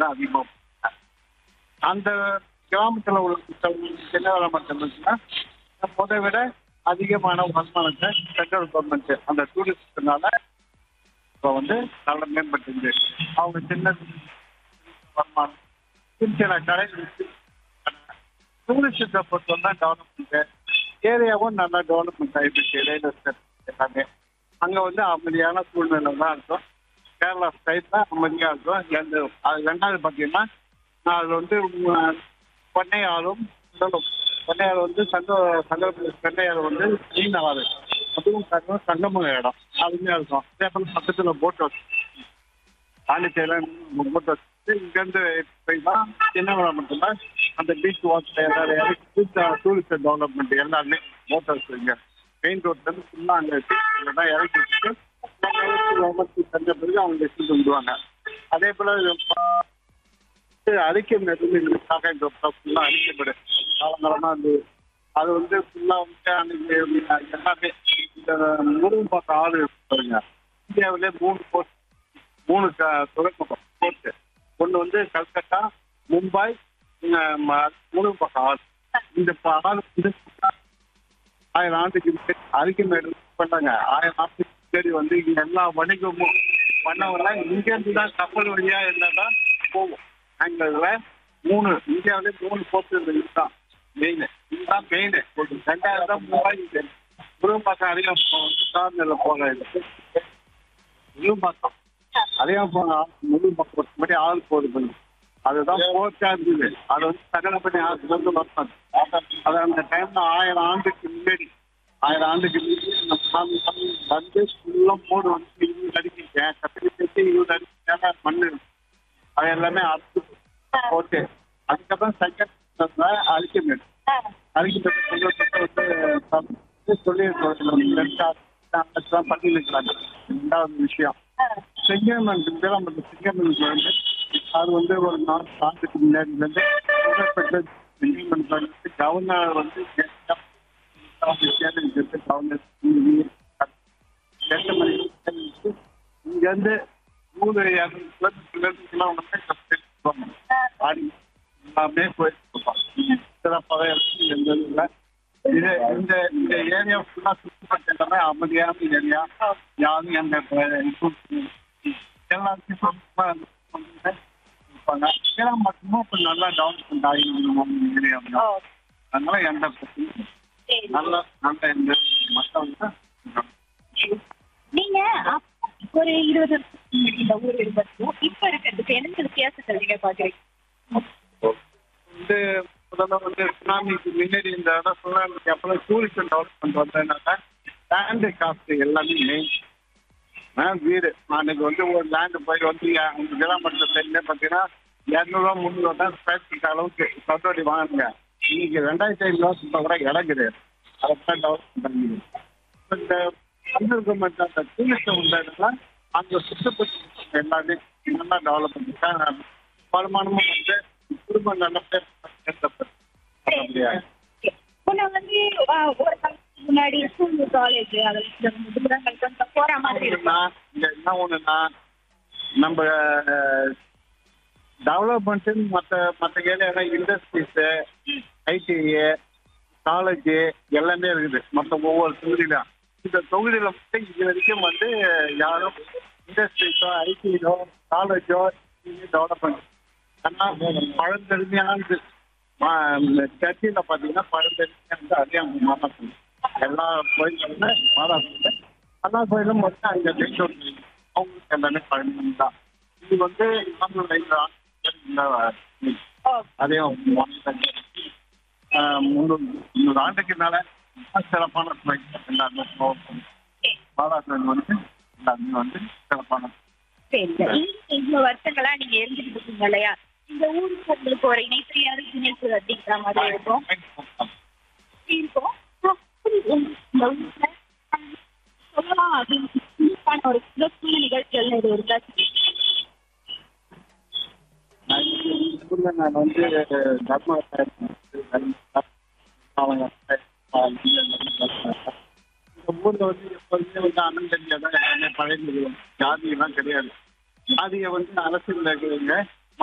தான் அதிகமாக அந்த கிராமத்துல உள்ள மக்கள் என்ன வேலை மட்டும்னா முதை விட அதிகமான வருமானத்தை சென்ட்ரல் கவர்மெண்ட் அந்த டூரிஸ்ட்னால இப்போ வந்து நல்ல மேம்பட்டுது அவங்க சின்ன வருமானம் சின்ன சின்ன கடைகளுக்கு டூரிஸ்டத்தை பொறுத்த தான் டெவலப்மெண்ட் ஏரியாவும் நல்லா டெவலப்மெண்ட் ஆகிடுச்சு ரியல் எஸ்டேட் எல்லாமே அங்கே வந்து அமைதியான சூழ்நிலை தான் இருக்கும் கேரளா ஸ்டைல் தான் அமைதியாக இருக்கும் எந்த அது ரெண்டாவது பார்த்தீங்கன்னா அது வந்து உம், பண்ணையாரும் சொல்லணும் பண்ணையார் வந்து சங்க சங்க பண்ணையார் வந்து மீன் ஆறு அதுவும் சங்கம் சங்கம இடம் அருமையாக இருக்கும் அதே போல் பக்கத்தில் போட் ஹவுஸ் பாண்டிச்சேரியில் போட் ஹவுஸ் இங்கேருந்து போய் தான் சின்ன மட்டும்தான் அந்த பீச் வாட்ச் எல்லாரும் இறக்கி டூரிஸ்ட் டெவலப்மெண்ட் எல்லாருமே போட் ஹவுஸ் இங்கே மெயின் ரோட்லேருந்து ஃபுல்லாக அங்கே பீச்சில் தான் இறக்கி வச்சுட்டு கவர்மெண்ட் செஞ்ச பிறகு அவங்க எடுத்துட்டு விடுவாங்க அதே போல் அறிக்கை நெடுமைக்காக இந்த ஃபுல்லாக அறிக்கைப்படு காலங்காலமாக வந்து அது வந்து ஃபுல்லாக வந்து அன்னைக்கு எல்லாமே இந்த முருகன் பார்க்க ஆள் பாருங்க இந்தியாவிலே மூணு போர்ட் மூணு க துறைமுகம் போர்ட்டு ஒன்று வந்து கல்கத்தா மும்பை முருகன் பார்க்க ஆள் இந்த ப- ஆள் வந்து ஆயிரம் ஆண்டுக்கு முன்னாடி அறிக்கை மேடு பண்ணாங்க ஆயிரம் ஆண்டுக்கு முன்னாடி வந்து இங்க எல்லா வணிகமும் பண்ணவெல்லாம் இங்கேருந்து தான் கப்பல் வழியா என்னதான் போகும் அங்கதுல மூணு இந்தியாவிலே மூணு போர்ட்டு இதுதான் மெயின் இதுதான் மெயின் ரெண்டாயிரம் தான் மூவாயிரம் முருகம்பாக்கம் அதிகம் சார்நிலை போக முருகம்பாக்கம் அதிகம் போன முருகம்பாக்கம் முன்னாடி ஆள் போகுது கொஞ்சம் அதுதான் போர்ட்டா இருந்தது அது வந்து சகலப்படி ஆறு வந்து வரணும் அது அந்த டைம்ல ஆயிரம் ஆண்டுக்கு முன்னாடி ஆயிரம் ஆண்டுக்கு முன்னாடி நம்ம சாமி சாமி வந்து ஃபுல்லாக போடு வந்து இருபது அடிக்க கத்திரி சேர்த்து இருபது அடிக்க மண்ணு அது எல்லாமே அறுத்து போட்டு அதுக்கப்புறம் செகண்ட் அரிக்கமேடு அரிக்கமேடு வந்து சொல்லி பண்ணி இருக்கிறாங்க ரெண்டாவது விஷயம் செங்கமன் நம்ம செங்கமனுக்கு வந்து அது வந்து ஒரு நாலு ஆண்டுக்கு முன்னாடி வந்து புகழ்பெற்ற செங்கமன் வந்து கவர்னர் வந்து கவர்னர் எட்டு மணிக்கு இங்க இருந்து மூணு இரநூறு கிலோமீட்டர்ல வந்து கஷ்டம் ஆடி எல்லாமே போயிட்டு இருப்போம் சிறப்பாக இருக்கு எந்த இதுல இது இந்த இந்த ஏரியா ஃபுல்லா சுற்றி பார்த்த எல்லாமே அமைதியான ஏரியா யாரும் எந்த எல்லாத்தையும் சுத்தமா இருப்பாங்க ஏன்னா மட்டுமா இப்போ நல்லா டெவலப்மெண்ட் ஆகி ஏரியா அதனால எந்த பிரச்சனையும் இல்லை. சரி. நல்ல நல்ல இந்த மற்றவங்க நீங்க அப்ப ஒரு இருபது வருஷத்துக்கு முன்னாடி இந்த ஊர் இருந்ததுக்கும் இப்ப இருக்கிறதுக்கு என்ன வித்தியாசங்கள் நீங்க பாக்குறீங்க வந்து முதல்ல வந்து சுனாமிக்கு முன்னாடி இந்த இடம் சுனாமிக்கு அப்புறம் டூரிசம் டெவலப்மெண்ட் வந்ததுனால லேண்டு காஸ்ட் எல்லாமே மெயின் வீடு அன்னைக்கு வந்து ஒரு லேண்டு போய் வந்து அந்த கிராமத்தில் சைட்ல பார்த்தீங்கன்னா இரநூறுவா முந்நூறுவா தான் ஸ்கொயர் ஃபீட் அளவுக்கு சொந்தோடி வாங்குங்க இன்னைக்கு ரெண்டாயிரத்தி ஐநூறுவா சுத்தம் கூட இடம் கிடையாது அதை தான் டெவலப்மெண்ட் பண்ணிக்குது இந்த சென்ட்ரல் கவர்மெண்ட் அந்த டூரிசம் வந்ததுனால அந்த சுற்றுப்புற எல்லாமே நல்லா டெவலப் பண்ணிருக்காங்க வருமானமும் வந்து குடும்பம் நல்ல பேர் முடியாது முன்ன வந்து ஆ, ஒரு காலத்துக்கு முன்னாடி ஸ்கூல் காலேஜ் அதெல்லாம் கொஞ்சம் போற மாதிரி இருக்கும் ஒண்ணுன்னா, இங்க என்ன ஒண்ணுன்னா நம்ம டெவலப்மெண்ட் மற்ற மற்ற ஏரியால இண்டஸ்ட்ரீஸ் ஐடி காலேஜ் எல்லாமே இருக்குது மற்ற ஒவ்வொரு தொகுதியிலும் இந்த தொகுதியில மட்டும் இது வரைக்கும் வந்து யாரும் இண்டஸ்ட்ரீஸோ ஐடியோ காலேஜோ டெவலப்மெண்ட் ஆனா பழந்தெருமையானது சர்ச்சில் பார்த்தீங்கன்னா பழந்தெருமையானது அதிகம் மாறாட்டம் எல்லா கோயிலுமே மாறாட்டம் எல்லா கோயிலும் வந்து அங்கே பெற்றோர் அவங்களுக்கு எல்லாமே பழமை தான் இது வந்து நம்மளோட இந்த இந்த அதையும் முந்நூறு முந்நூறு ஆண்டுக்கு மேல சிறப்பான கோயில் எல்லாருமே மாதாசன் வந்து எல்லாருமே வந்து சிறப்பான சரி சரி இவ்வளவு வருஷங்களா நீங்க இருந்துட்டு இருக்கீங்க இல்லையா இந்த ஊருக்கு உங்களுக்கு ஒரு இணைப்பிரியாத இணைப்பு அப்படிங்கிற மாதிரி இருக்கும் இருக்கும் அப்படி உங்க- இந்த ஊர்ல சொல்லலாம் அப்படின்னு ஒரு சிறப்பான நிகழ்ச்சிகள் இது இருக்கா ஊர்ல நான் வந்து தர்ம அவங்க இந்த ஊர்ல வந்து எப்போதுமே வந்து அண்ணன் தம்பியா தான் எல்லாமே பழகிடுவோம் ஜாதி எல்லாம் கிடையாது ஜாதியை வந்து அரசியல் இருக்கிறவங்க